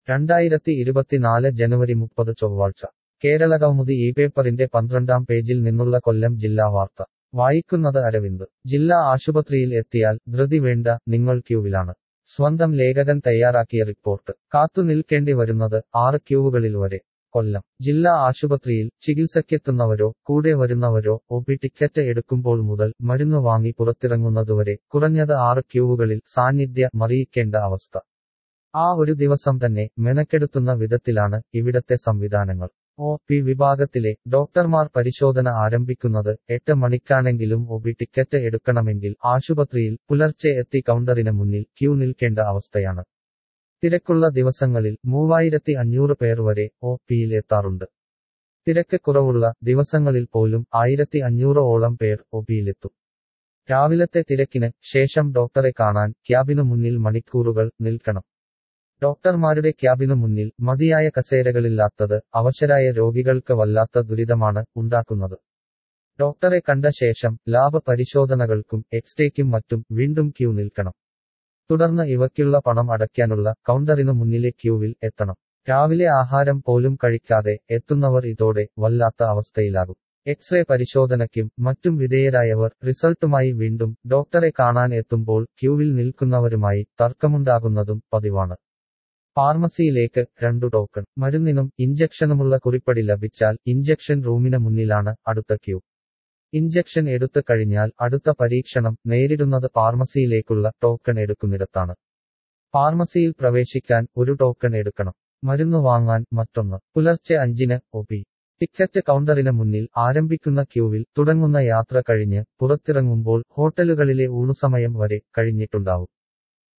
രണ്ടായിരത്തി ഇരുപത്തിനാല് ജനുവരി മുപ്പത് ചൊവ്വാഴ്ച കേരള കൗമുദി ഈ പേപ്പറിന്റെ പന്ത്രണ്ടാം പേജിൽ നിന്നുള്ള കൊല്ലം ജില്ലാ വാർത്ത വായിക്കുന്നത് അരവിന്ദ് ജില്ലാ ആശുപത്രിയിൽ എത്തിയാൽ ധൃതി വേണ്ട നിങ്ങൾ ക്യൂവിലാണ് സ്വന്തം ലേഖകൻ തയ്യാറാക്കിയ റിപ്പോർട്ട് കാത്തുനിൽക്കേണ്ടി വരുന്നത് ആറ് ക്യൂവുകളിൽ വരെ കൊല്ലം ജില്ലാ ആശുപത്രിയിൽ ചികിത്സയ്ക്കെത്തുന്നവരോ കൂടെ വരുന്നവരോ ഒ പി ടിക്കറ്റ് എടുക്കുമ്പോൾ മുതൽ മരുന്ന് വാങ്ങി പുറത്തിറങ്ങുന്നതുവരെ കുറഞ്ഞത് ആറ് ക്യൂവുകളിൽ സാന്നിധ്യ മറിയിക്കേണ്ട അവസ്ഥ ആ ഒരു ദിവസം തന്നെ മെനക്കെടുത്തുന്ന വിധത്തിലാണ് ഇവിടത്തെ സംവിധാനങ്ങൾ ഒ പി വിഭാഗത്തിലെ ഡോക്ടർമാർ പരിശോധന ആരംഭിക്കുന്നത് എട്ട് മണിക്കാണെങ്കിലും ഒ പി ടിക്കറ്റ് എടുക്കണമെങ്കിൽ ആശുപത്രിയിൽ പുലർച്ചെ എത്തി കൗണ്ടറിന് മുന്നിൽ ക്യൂ നിൽക്കേണ്ട അവസ്ഥയാണ് തിരക്കുള്ള ദിവസങ്ങളിൽ മൂവായിരത്തി അഞ്ഞൂറ് പേർ വരെ ഒ പിയിൽ എത്താറുണ്ട് തിരക്ക് കുറവുള്ള ദിവസങ്ങളിൽ പോലും ആയിരത്തി അഞ്ഞൂറോളം പേർ ഒ പിയിലെത്തും രാവിലത്തെ തിരക്കിന് ശേഷം ഡോക്ടറെ കാണാൻ ക്യാബിനു മുന്നിൽ മണിക്കൂറുകൾ നിൽക്കണം ഡോക്ടർമാരുടെ ക്യാബിനു മുന്നിൽ മതിയായ കസേരകളില്ലാത്തത് അവശരായ രോഗികൾക്ക് വല്ലാത്ത ദുരിതമാണ് ഉണ്ടാക്കുന്നത് ഡോക്ടറെ കണ്ട ശേഷം ലാബ് പരിശോധനകൾക്കും എക്സ്റേക്കും മറ്റും വീണ്ടും ക്യൂ നിൽക്കണം തുടർന്ന് ഇവയ്ക്കുള്ള പണം അടയ്ക്കാനുള്ള കൗണ്ടറിനു മുന്നിലെ ക്യൂവിൽ എത്തണം രാവിലെ ആഹാരം പോലും കഴിക്കാതെ എത്തുന്നവർ ഇതോടെ വല്ലാത്ത അവസ്ഥയിലാകും എക്സ്റേ പരിശോധനയ്ക്കും മറ്റും വിധേയരായവർ റിസൾട്ടുമായി വീണ്ടും ഡോക്ടറെ കാണാൻ എത്തുമ്പോൾ ക്യൂവിൽ നിൽക്കുന്നവരുമായി തർക്കമുണ്ടാകുന്നതും പതിവാണ് ഫാർമസിയിലേക്ക് രണ്ടു ടോക്കൺ മരുന്നിനും ഇഞ്ചക്ഷനുമുള്ള കുറിപ്പടി ലഭിച്ചാൽ ഇഞ്ചക്ഷൻ റൂമിന് മുന്നിലാണ് അടുത്ത ക്യൂ ഇഞ്ചക്ഷൻ എടുത്തു കഴിഞ്ഞാൽ അടുത്ത പരീക്ഷണം നേരിടുന്നത് ഫാർമസിയിലേക്കുള്ള ടോക്കൺ എടുക്കുന്നിടത്താണ് ഫാർമസിയിൽ പ്രവേശിക്കാൻ ഒരു ടോക്കൺ എടുക്കണം മരുന്ന് വാങ്ങാൻ മറ്റൊന്ന് പുലർച്ചെ അഞ്ചിന് ഒ പി ടിക്കറ്റ് കൗണ്ടറിന് മുന്നിൽ ആരംഭിക്കുന്ന ക്യൂവിൽ തുടങ്ങുന്ന യാത്ര കഴിഞ്ഞ് പുറത്തിറങ്ങുമ്പോൾ ഹോട്ടലുകളിലെ ഊണുസമയം വരെ കഴിഞ്ഞിട്ടുണ്ടാവും